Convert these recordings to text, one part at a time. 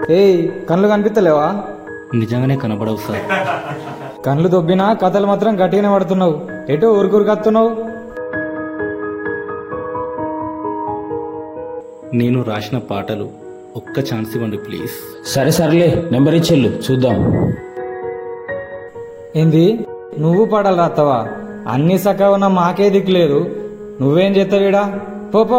ఏయ్ కళ్ళు కనిపిస్తలేవా నిజంగానే కనబడవు సార్ కళ్ళు దొబ్బినా కథలు మాత్రం గట్టిగానే పడుతున్నావు ఎటో ఊరుకూరు కత్తున్నావు నేను రాసిన పాటలు ఒక్క ఛాన్స్ ఇవ్వండి ప్లీజ్ సరే సర్లే నెంబర్ ఇచ్చెళ్ళు చూద్దాం ఏంది నువ్వు పాడాలి రాస్తావా అన్ని సక్క ఉన్న మాకే దిక్కులేదు నువ్వేం చేస్తావీడా పో పో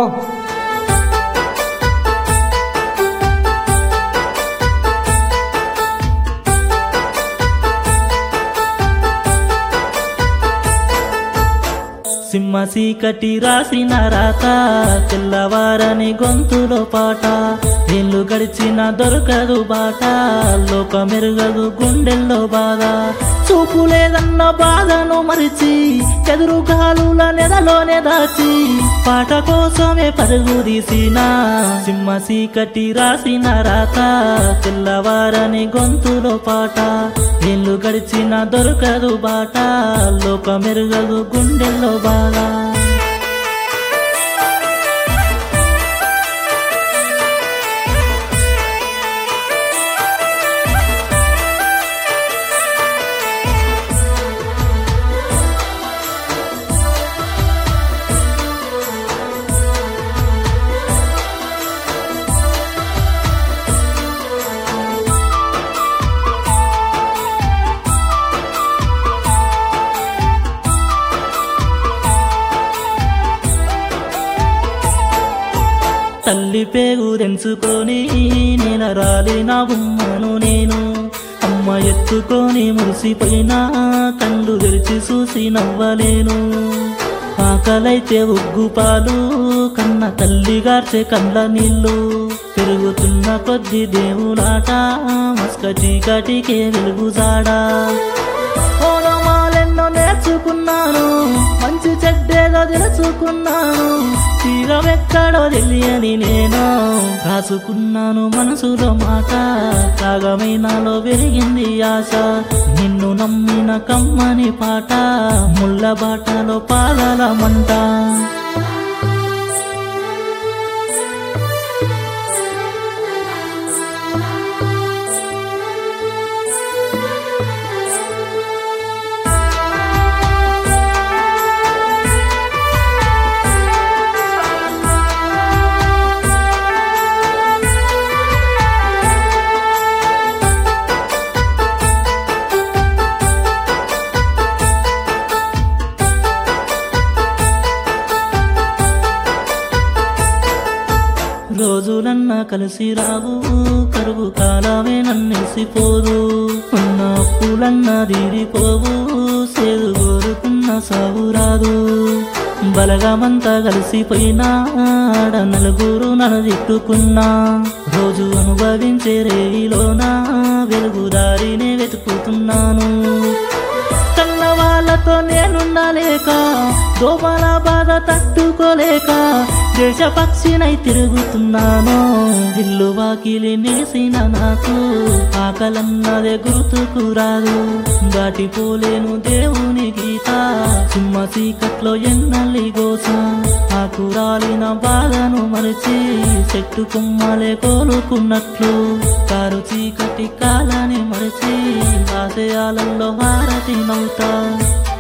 సింహ చీకటి రాసిన రాత తెల్లవారని గొంతులో పాట ఏళ్ళు గడిచిన దొరకదు బాట లోక మెరుగదు గుండెల్లో బాధ చూపు లేదన్న బాధను మరిచి ఎదురు గాలుల నెదలోనే దాచి పాట కోసమే పరుగు తీసిన సింహ చీకటి రాసిన రాత తెల్లవారని గొంతులో పాట ఏళ్ళు గడిచిన దొరకదు బాట లోక మెరుగదు గుండెల్లో బాధ తల్లి పేగు తెంచుకొని నేల రాలిన బొమ్మను నేను అమ్మ ఎత్తుకొని మురిసిపోయినా కళ్ళు తెరిచి చూసి నవ్వలేను ఆకలైతే ఉగ్గు పాలు కన్న తల్లి గార్చే కళ్ళ నీళ్ళు పెరుగుతున్న కొద్ది దేవులాట మస్క చీకటికే వెలుగు జాడా ఓనమాలెన్నో నేర్చుకున్నాను మంచి చెడ్డేదో తెలుసుకున్నాను తీరమెక్కడో తెలియని నేను రాసుకున్నాను మనసులో మాట రాగమైనాలో పెరిగింది ఆశ నిన్ను నమ్మిన కమ్మని పాట ముళ్ళ బాటలో పాదాల మంట రోజులన్నా కలిసి రావు కరువు కాలమే నన్నేసిపోదు ఉన్న అప్పులన్నా తీరిపోవు సేదు కోరుకున్న సాగు రాదు బలగమంతా కలిసిపోయినా ఆడ నలుగురు నన్ను తిట్టుకున్నా రోజు అనుభవించే రేయిలోనా వెలుగు దారిని వెతుకుతున్నాను కన్న వాళ్ళతో నేనుండలేక దోమల బాధ తట్టుకోలేక దేశ పక్షినై తిరుగుతున్నాను ఇల్లు వాకిలి నిలిసిన నాకు ఆకలన్నదే గుర్తుకు రాదు దాటిపోలేను దేవుని గీత సింహ చీకట్లో ఎన్నల్లి గోస ఆకు రాలిన బాధను మరిచి చెట్టు కొమ్మలే కోలుకున్నట్లు కారు చీకటి కాలని మరిచి ఆశయాలలో హారతి నవ్వుతా